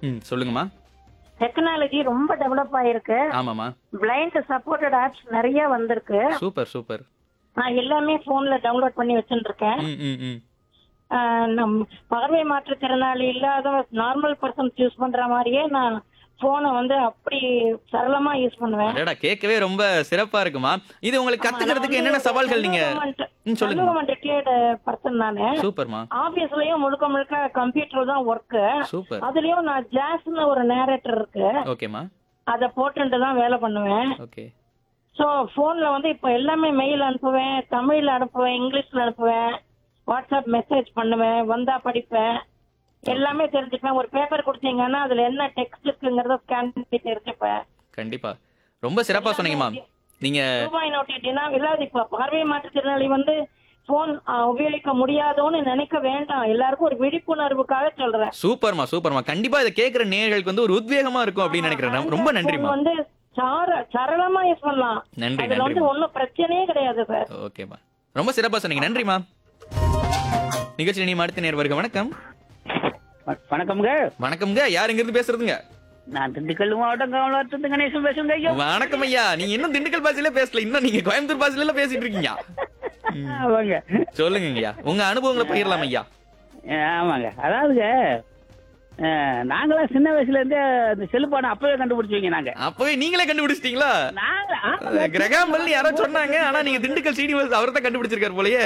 ம் சொல்லுங்கம்மா டெக்னாலஜி ரொம்ப டெவலப் ஆயிருக்கு ஆமாம்மா பிளைண்ட் சப்போர்ட்டட் ஆப்ஸ் நிறைய வந்திருக்கு சூப்பர் சூப்பர் நான் எல்லாமே போன்ல டவுன்லோட் பண்ணி வச்சுட்டு இருக்கேன் ம் ம் ம் ஆஹ் நம் பார்வை மாற்றுத்திறனாளி இல்லாத நார்மல் பர்சன்ஸ் யூஸ் பண்ற மாதிரியே நான் போனை வந்து அப்படி சரளமா யூஸ் பண்ணுவேன் அடடா கேட்கவே ரொம்ப சிறப்பா இருக்குமா இது உங்களுக்கு கத்துக்கிறதுக்கு என்னென்ன சவால்கள் நீங்க ம், சொல்லுங்க ரிட்டையர்டு பர்சன் நானு சூப்பர்மா ஆபீஸ்லயும் முழுக்க முழுக்க கம்ப்யூட்டர் தான் ஒர்க் சூப்பர் அதுலயும் நான் ஜாஸ்னு ஒரு நேரேட்டர் இருக்கு ஓகேம்மா அதை போட்டுட்டு தான் வேலை பண்ணுவேன் ஓகே ஸோ ஃபோன்ல வந்து இப்போ எல்லாமே மெயில் அனுப்புவேன் தமிழ்ல அனுப்புவேன் இங்கிலீஷ்ல அனுப்புவேன் வாட்ஸ்அப் மெசேஜ் பண்ணுவேன் வந்தா படிப்பேன் எல்லாமே தெரிஞ்சுப்பேன் ஒரு பேப்பர் கொடுத்தீங்கன்னா அதுல என்ன டெக்ஸ்ட் இருக்குங்கிறத ஸ்கேன் பண்ணி தெரிஞ்சுப்பேன் கண்டிப்பா ரொம்ப சிறப்பா சொன்னீங்கம்மா நீங்க ரூபாய் நோட்டினா இல்லாத இப்ப பார்வை மாற்றுத்திறனாளி வந்து போன் உபயோகிக்க முடியாதோன்னு நினைக்க வேண்டாம் எல்லாருக்கும் ஒரு விழிப்புணர்வுக்காக சொல்றேன் சூப்பர்மா சூப்பர்மா கண்டிப்பா இதை கேட்கிற நேயர்களுக்கு வந்து ஒரு உத்வேகமா இருக்கும் அப்படின்னு நினைக்கிறேன் ரொம்ப நன்றிமா phone வந்து சார சரளமா யூஸ் பண்ணலாம் நன்றி அதுல வந்து நன்றிமா ஒன்னும் பிரச்சனையே கிடையாது சார் ஓகேம்மா ரொம்ப சிறப்பா சொன்னீங்க நன்றிமா நிகழ்ச்சி நீ அடுத்த நேர் வருக வணக்கம் வ- வணக்கம்ங்க வணக்கம்ங்க யார் இங்க இருந்து பேசுறதுங்க நான் திண்டுக்கல் மாவட்டம் காமலாத்து கணேசன் பேசுங்க ஐயா வணக்கம் ஐயா நீங்க இன்னும் திண்டுக்கல் பாஷையில பேசல இன்னும் நீங்க கோயம்புத்தூர் பாஷையில பேசிட்டு இருக்கீங்க ஆமாங்க சொல்லுங்க ஐயா உங்க அனுபவங்களை பகிரலாம் ஐயா ஆமாங்க அதாவதுங்க அஹ், நாங்களாம் சின்ன வயசுல இருந்தே அந்த செல்லுபானை அப்பவே கண்டுபிடிச்சவங்க நாங்க அப்பவே நீங்களே கண்டுபிடிச்சிட்டீங்களா நாங்க ஆமாங்க. கிரகாம்பல் யாரோ சொன்னாங்க ஆனா நீங்க திண்டுக்கல் சீனிவாஸ் அவர் தான் கண்டுபிடிச்சிருக்காரு போலயே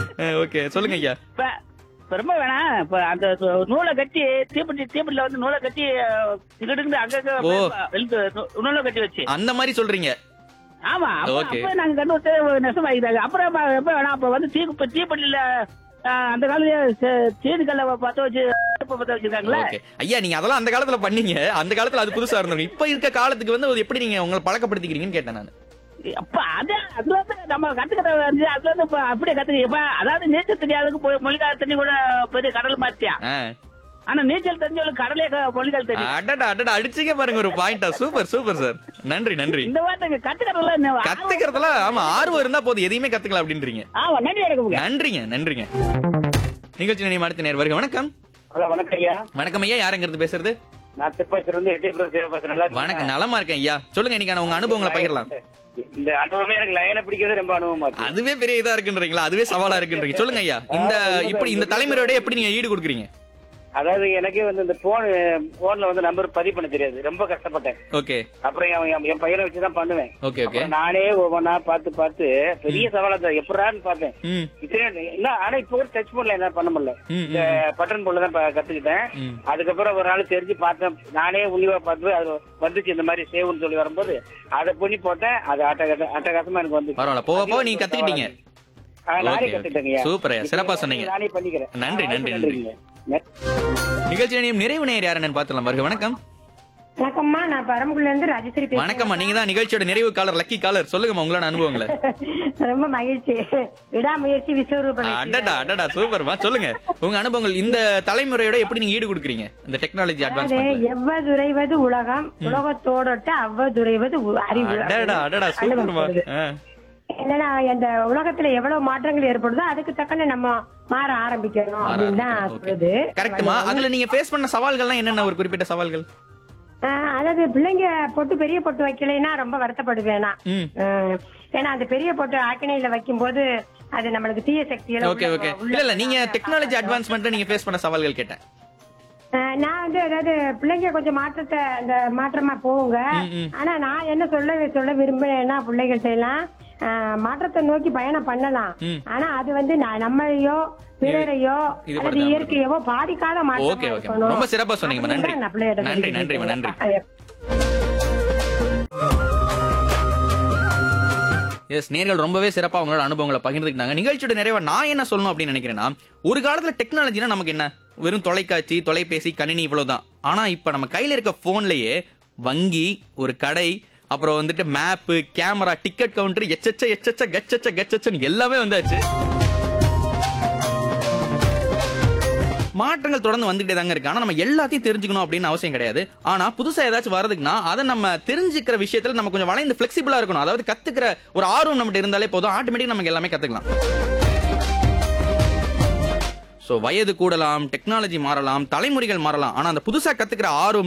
ஓகே சொல்லுங்க ஐயா இப்ப இப்ப ரொம்ப வேணாம் இப்ப அந்த நூலை கட்டி தீப்பெட்டி தீப்பெட்டில வந்து நூலை கட்டி அஹ், இங்கிட்டு அங்கங்க ஓ. வெளுத்து நூ- நூலை கட்டி வச்சு அந்த மாதிரி சொல்றீங்க ஆமா அப்ப Okay. அப்ப நாங்க கண்டுபிடிச்ச நெசமாயிட்டாங்க அப்புறம் அப்ப எப்ப வேணாம் அப்ப வந்து தீ இப்ப தீப்பெட்டில அஹ், அந்த காலத்துல சீனிக்கல்ல பத்த வச்சு அடுப்பை பத்த வச்சிருக்காங்களே ஓகே ஐயா நீங்க அதெல்லாம் அந்த காலத்துல பண்ணீங்க அந்த காலத்துல அது புதுசா இருந்திருக்கும் இப்ப இருக்க காலத்துக்கு வந்து அது எப்படி நீங்க உங்களை பழக்கப்படுத்திக்கிறீங்கன்னு கேட்டேன் நான் அப்ப அது அதுல இருந்து நம்ம கத்துக்கிட்ட வந்து அதுல இருந்து இப்ப அப்படியே கத்துக்க இப்ப அதாவது நீச்சல் தெரியாதவங்க போய் மொழிகால தண்ணி கூட பெரிய கடல் மாத்தியா ஆனா நீச்சல் தெரிஞ்சவங்களுக்கு கடலே க- மொழிகால் தெரியும் அடடா அடடா அடிச்சீங்க பாருங்க ஒரு பாயிண்டா சூப்பர் சூப்பர் சார் நன்றி நன்றி இந்த வார்த்தை கத்துக்கிறதுல கத்துக்கிறதுல ஆமா ஆர்வம் இருந்தா போதும் எதையுமே கத்துக்கலாம் அப்படின்றீங்க ஆமா நன்றி வணக்கம்ங்க நன்றிங்க நன்றிங்க நிகழ்ச்சி நினைவு அடுத்த நேர் வருக வணக்கம் ஹலோ வணக்கம் ஐயா வணக்கம் ஐயா யாருங்கிறது பேசுறது நான் திருப்பத்தூர் வந்து எட்டி பேசுறேன் நல்லா இருக்கீங்களா? வணக்கம் நலமா இருக்கேன் ஐயா சொல்லுங்க இன்னைக்கான உங்க அனுபவங்களை பகிரலாம் இந்த அனுபவமே எனக்கு லைனை பிடிக்கிறது ரொம்ப அனுபவமா இருக்கு அதுவே பெரிய இதா இருக்குன்றீங்களா அதுவே சவாலா இருக்குன்றீங்க சொல்லுங்க ஐயா இந்த இப்படி இந்த தலைமுறையோட எப்படி நீங்க ஈடு கொடுக்குறீங்க அதாவது எனக்கே வந்து இந்த போன் போன்ல வந்து நம்பர் பதிவு பண்ண தெரியாது ரொம்ப கஷ்டப்பட்டேன் ஓகே அப்புறம் என் என் என் பையனை வச்சுதான் பண்ணுவேன் ஓகே ஓகே அப்புறம் நானே ஒவ்வொன்றா பார்த்து பார்த்து பெரிய சவாலா தான் எப்படான்னு பார்த்தேன் ம் இத்தனை என்ன ஆனா இப்போ ஒரு டச் போன்ல என்ன பண்ண முடியல ம், இந்த பட்டன் போன்ல தான் ப- கத்துக்கிட்டேன் ம். அதுக்கப்புறம் ஒரு நாள் தெரிஞ்சு பார்த்தேன் நானே உன்னிவா பார்த்து அது வந்துச்சு இந்த மாதிரி சேவ்னு சொல்லி வரும்போது அதை பண்ணி போட்டேன் அது அட்டகாச அட்டகாசமா எனக்கு வந்து பரவாயில்ல போக போக நீங்க கத்துக்கிட்டீங்க நானே ஓகே, கத்துக்கிட்டேங்க சூப்பர் ஐயா, சிறப்பா சொன்னீங்க. நானே பண்ணிக்கிறேன் நன்றி, நன்றி, நன்றிங்க நிகழ்ச்சி நினைவு நிறைவு நேர் யாருன்னு பாத்துலாம் வருக வணக்கம் வணக்கம்மா நான் பரமக்குள்ள இருந்து ராஜேஸ்வரி பேசுறேன் வணக்கம்மா நீங்க தான் நிகழ்ச்சியோட நிறைவு காலர் லக்கி காலர் சொல்லுங்கம்மா உங்களோட அனுபவங்களை ரொம்ப மகிழ்ச்சி விடாமுயற்சி விஸ்வரூபம் அடடா அடடா சூப்பர்மா சொல்லுங்க உங்க அனுபவங்கள் இந்த தலைமுறையோட எப்படி நீங்க ஈடு கொடுக்குறீங்க இந்த டெக்னாலஜி அதாவது அட்வான்ஸ் எவ்வதுரைவது உலகம் உலகத்தோடொட்ட அவ்வதுரைவது உ- அறிவு அடடா அடடா வள்ளுவர் சூப்பர்மா சொல்றது. என்னன்னா இந்த உலகத்துல எவ்வளவு மாற்றங்கள் ஏற்படுதோ அதுக்கு தக்கன நம்ம மாற ஆரம்பிக்கணும் அப்படின்னு தான் சொல்றது கரெக்ட்மா அதுல நீங்க ஃபேஸ் பண்ண சவால்கள்லாம் என்னென்ன ஒரு குறிப்பிட்ட சவால்கள் ஆஹ் அதாவது பிள்ளைங்க பொட்டு பெரிய பொட்டு வைக்கலைன்னா ரொம்ப வருத்தப்படுவேன் நான். ம் ஆஹ் ஏன்னா அந்த பெரிய பொட்டு ஆக்கினையில வைக்கும்போது அது நம்மளுக்கு தீய சக்தியில ஓகே ஓகே இல்ல இல்ல நீங்க டெக்னாலஜி அட்வான்ஸ்மெண்ட் நீங்க ஃபேஸ் பண்ண சவால்கள் கேட்டேன் ஆஹ் நான் வந்து அதாவது பிள்ளைங்க கொஞ்சம் மாற்றத்தை அந்த மாற்றமா போகுங்க ம், ம். ஆனா நான் என்ன சொல்ல சொல்ல விரும்புறேன்னா பிள்ளைகள்ட்ட எல்லாம் ஆஹ் மாற்றத்தை நோக்கி பயணம் பண்ணலாம் ம். ஆனா அது வந்து நான் நம்மளையோ பிறரையோ இது அல்லது படுத்தாம இயற்கையவோ பாதிக்காத மாற்றமா ஓகே ஓகே இருக்கணும். ரொம்ப சிறப்பா சொன்னீங்கம்மா நன்றி அப்படின்னு தான் நான் பிள்ளைகிட்ட நன்றி சொல்லி நன்றிம்மா நன்றி கேட்கிறேன். எஸ் நேர்கள் ரொம்பவே சிறப்பா அவங்களோட அனுபவங்களை பகிர்ந்துக்கிட்டாங்க நிகழ்ச்சியோட நிறைவா நான் என்ன சொல்லணும் அப்படின்னு நினைக்கிறேன்னா ஒரு காலத்துல டெக்னாலஜினா நமக்கு என்ன வெறும் தொலைக்காட்சி தொலைபேசி கணினி இவ்வளவுதான் ஆனா இப்ப நம்ம கையில இருக்க போன்லயே வங்கி ஒரு கடை அப்புறம் வந்துட்டு மேப்பு கேமரா டிக்கெட் கவுண்டர் எச்சச்ச எச்சச்ச கச்சச்ச கச்சச்சன்னு எல்லாமே வந்தாச்சு மாற்றங்கள் தொடர்ந்து வந்துகிட்டே தாங்க இருக்கு ஆனா நம்ம எல்லாத்தையும் தெரிஞ்சுக்கணும் அப்படின்னு அவசியம் கிடையாது ஆனா புதுசா ஏதாச்சும் வரதுக்குன்னா அதை நம்ம தெரிஞ்சுக்கிற விஷயத்துல நம்ம கொஞ்சம் வளைந்து பிளெக்சிபிளா இருக்கணும் அதாவது கத்துக்கிற ஒரு ஆர்வம் நம்மகிட்ட இருந்தாலே போதும் ஆட்டோமேட்டிக் நமக்கு எல்லாமே கத்துக்கலாம் சோ வயது கூடலாம் டெக்னாலஜி மாறலாம் தலைமுறைகள் மாறலாம் ஆனா அந்த புதுசா கத்துக்கிற ஆர்வம்